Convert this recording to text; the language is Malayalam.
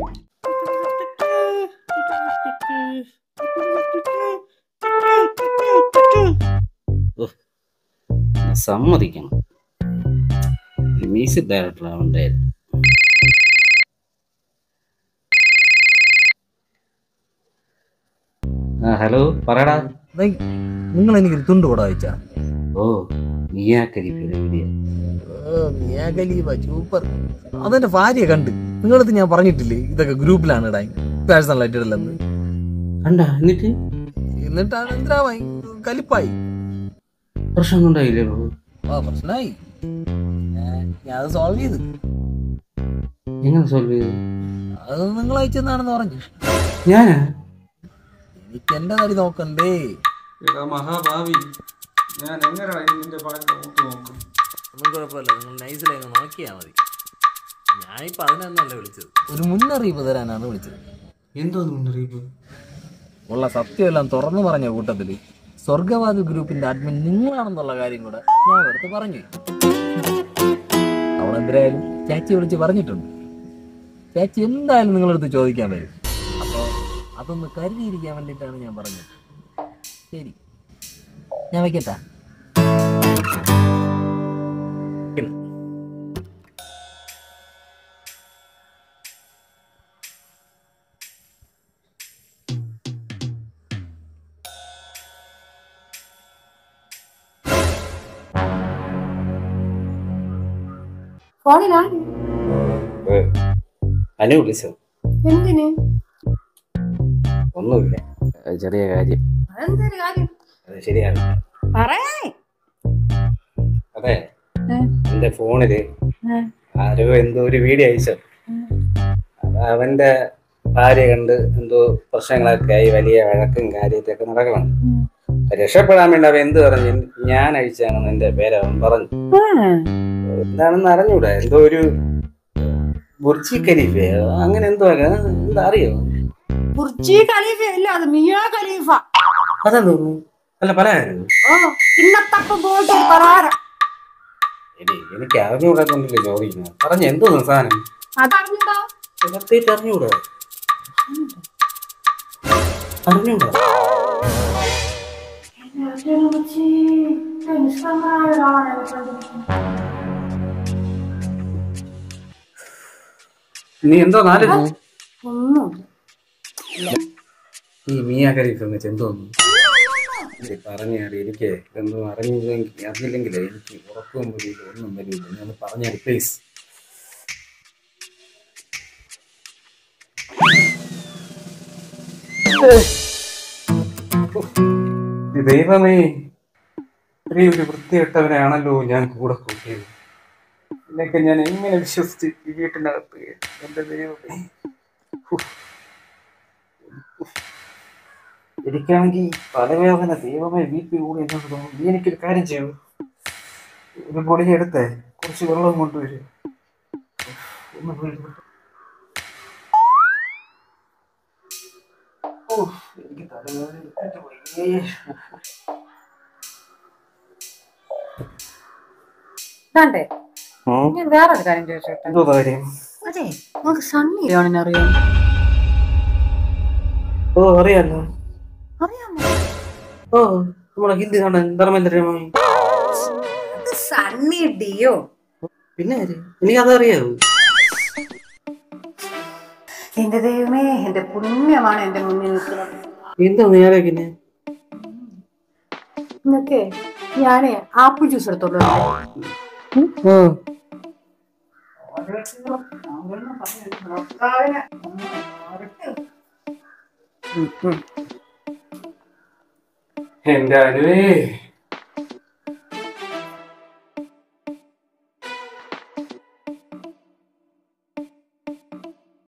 ഉഫ്. ഞാൻ സമ്മതിക്കണം മ്യൂസിക് ഡയറക്ടർ ആവണ്ടായിരുന്നു ആ ഹലോ പറയടാ നിങ്ങൾ എനിക്കൊരു തുണ്ട് കൂടെ അയച്ചാ ഓ നീയാ കരിപ്പിയുടെ വീഡിയോ സൂപ്പർ അതെന്റെ ഭാര്യ കണ്ട് നിങ്ങളടുത്ത് ഞാൻ പറഞ്ഞിട്ടില്ലേ ഇതൊക്കെ ഗ്രൂപ്പിലാണ് ഇടാൻ പേഴ്സണലായിട്ട് ഇടലെന്ന് കണ്ട എന്നിട്ട് എന്നിട്ടാണ് എന്തിനായി കലിപ്പായി പ്രശ്നം ഉണ്ടായില്ലേ ആ പ്രശ്നമായി ഞാൻ അത് സോൾവ് ചെയ്തു എങ്ങനെ സോൾവ് ചെയ്തു അത് നിങ്ങൾ അയച്ചെന്നാണെന്ന് പറഞ്ഞു ഞാനാ എനിക്ക് എന്റെ തടി നോക്കണ്ടേ എടാ മഹാഭാവി ഞാൻ എങ്ങനെ നിന്റെ പടത്തെ ഊട്ട് നോക്കും ഒന്നും കുഴപ്പമില്ല നിങ്ങൾ നൈസിലങ്ങ് നോക്കിയാൽ മതി ഞാനിപ്പോ അതിനൊന്നല്ല വിളിച്ചത് ഒരു മുന്നറിയിപ്പ് തരാനാണ് വിളിച്ചത് എന്തോ മുന്നറിയിപ്പ് ഉള്ള സത്യമെല്ലാം തുറന്നു പറഞ്ഞ കൂട്ടത്തില് സ്വർഗവാദി ഗ്രൂപ്പിന്റെ അഡ്മിൻ നിങ്ങളാണെന്നുള്ള കാര്യം കൂടെ ഞാൻ വെറുതെ പറഞ്ഞു അവൾ എന്തിനായാലും ചാച്ചി വിളിച്ച് പറഞ്ഞിട്ടുണ്ട് ചാച്ചി എന്തായാലും നിങ്ങളടുത്ത് ചോദിക്കാൻ വരും അപ്പോൾ അതൊന്ന് കരുതിയിരിക്കാൻ വേണ്ടിയിട്ടാണ് ഞാൻ പറഞ്ഞത് ശരി ഞാൻ വയ്ക്കട്ടാ ഫോണിലാണ് അനു വിളിച്ചത് എന്തിന് ഒന്നുമില്ല അത് ചെറിയ കാര്യം അതെന്തൊരു കാര്യം അത് ശരിയാണ് പറയാ അതെ ഏ? എന്റെ ഫോണില് ഏ? ആരോ എന്തോ ഒരു വീഡിയോ അയച്ചു അത് അവന്റെ ഭാര്യ കണ്ട് എന്തോ പ്രശ്നങ്ങളൊക്കെ ആയി വലിയ വഴക്കും കാര്യത്തൊക്കെ നടക്കണം രക്ഷപ്പെടാൻ വേണ്ടി അവൻ എന്ത് പറഞ്ഞു ഞാൻ അയച്ചാണെന്ന് എന്റെ പേര് അവൻ പറഞ്ഞു എന്താണെന്ന് അറിഞ്ഞൂടാ എന്തോ ഒരു ബുർജി ഖലീഫ അങ്ങനെ എന്തോ ആണ്. എന്താ അറിയോ ബുർജി ഖലീഫ അല്ല അത് മിയ ഖലീഫ അതെന്തോ അല്ല പലഹാരം ഓ ഇന്നത്തപ്പ പോയിട്ട് പലഹാരം എടി എനിക്ക് അറിഞ്ഞൂടാ കൊണ്ടല്ലേ ചോദിക്കുന്നത് പറഞ്ഞു എന്തോ സാധനം അതറിഞ്ഞിട്ടോ പ്രത്യേകിച്ച് അറിഞ്ഞൂടാ അറിഞ്ഞൂടാ നീ എന്തോ നാല് ഒന്നും ഈ മിയ ഖലീഫ് എന്ന് എന്തോ പറഞ്ഞാടി എനിക്ക് എന്തോ അറിഞ്ഞില്ലെങ്കിൽ അറിഞ്ഞില്ലെങ്കിലേ എനിക്ക് ഉറക്കവും വരില്ല ഒന്നും വരില്ല ഞാൻ പറഞ്ഞാടി പ്ലീസ് ദൈവമേ ഇത്രയും ഒരു വൃത്തികെട്ടവനാണല്ലോ ഞാൻ കൂടെ കൂട്ടിയത് എന്നൊക്കെ ഞാൻ എങ്ങനെ വിശ്വസിച്ച് ഈ വീട്ടിനകത്ത് എന്റെ ദൈവമേ ഉഫ്. ഉഫ്. എനിക്കാണെങ്കിൽ തലവേദന ദൈവമേ ബി പി കൂടി എന്നോട് തോന്നുന്നു നീ എനിക്കൊരു കാര്യം ചെയ്യൂ ഒരു പൊടി എടുത്തേ കുറച്ച് വെള്ളം കൊണ്ടുവരും ഒന്ന് പോയി കൊണ്ടുവരൂ. ഉഫ്, എനിക്ക് തലവേദന എടുത്തിട്ട് വയ്യേ. ഇതാണ്ടേ ഉം, ഞാൻ വേറൊരു കാര്യം ചോദിച്ചോട്ടെ എന്തോ കാര്യം അതെ നമുക്ക് സണ്ണി ലിയോണിനെ അറിയാം ഓ അറിയാലോ അറിയാമോ ഓ നമ്മളെ ഹിന്ദി കാണാൻ ധർമ്മേന്ദ്രമായി അത് സണ്ണി ഡിയോ പിന്നെ ആര്? എനിക്കതറിയാവൂ എന്റെ ദൈവമേ എന്റെ പുണ്യമാണ് എന്റെ മുന്നിൽ നിൽക്കുന്നത് എന്താ നീ ആലോചിക്കുന്നേ ഇന്നൊക്കെ ഞാനേ ആപ്പിൾ ജ്യൂസ് എടുത്തോളൂ ആ എന്റെ അനുവേ